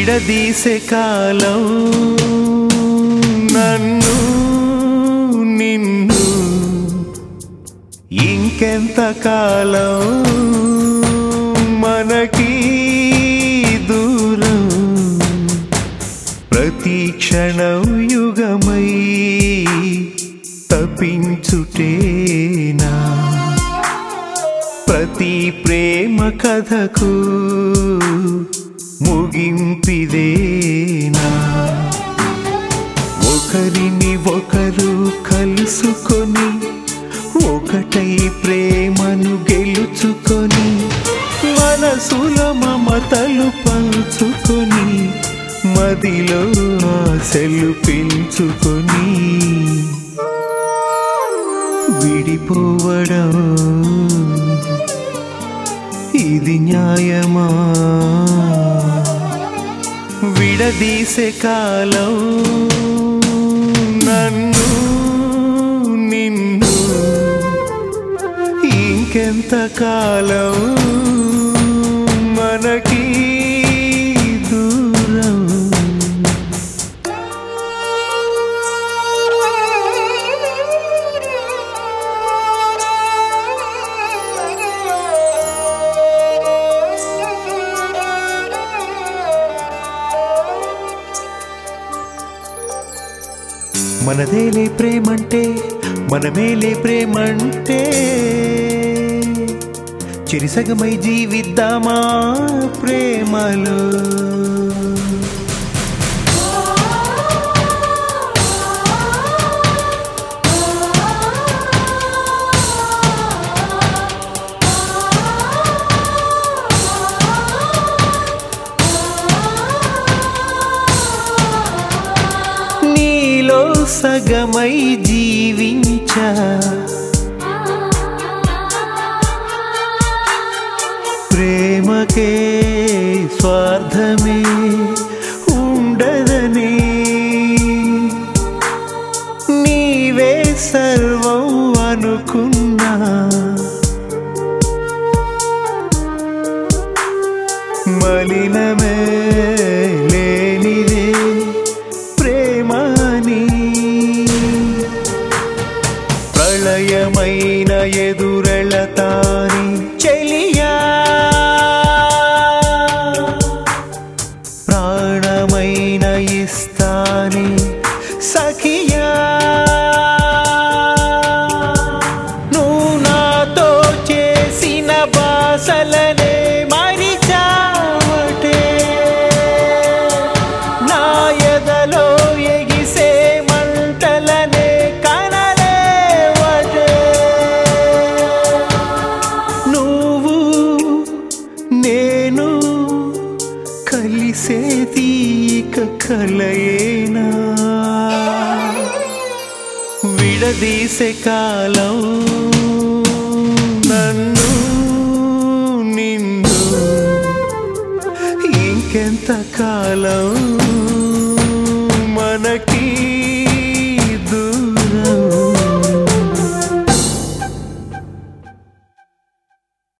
విడదీసే కాలం నన్ను నిన్ను ఇంకెంత కాలం మనకి దూరం ప్రతి క్షణం యుగమై తప్పించుటేనా ప్రతి ప్రేమ కథకు ముగింపిదేనా ఒకరిని ఒకరు కలుసుకొని ఒకటై ప్రేమను గెలుచుకొని మనసుల మమతలు పంచుకొని మదిలో ఆశలు పెంచుకొని విడిపోవడం ఇది న్యాయమా విడదీసే కాలం నన్ను నిన్ను ఇంకెంత కాలం మనకి దూరం మనదేలే ప్రేమంటే మనమేలే ప్రేమంటే చిరిసగమై జీవిద్దామా ప్రేమలో నీలో సగమై జీవించా ప్రేమకే స్వార్థమే ఉండదని నీవే సర్వం అనుకున్నా మలినమే లేనిదే ప్రేమని ప్రళయమైన ఎదురెళతాని చెలియా ప్రాణమైన ఇస్తాని సఖియా నువ్వు నాతో చేసిన బాసలనే మరిచావటే నా ఎదలో ఎగిసే మంటలనే కనలేవటే నువ్వు నేను కలిసే తీక కలయేనా విడదీసే కాలం నన్ను నిన్ను ఇంకెంత కాలం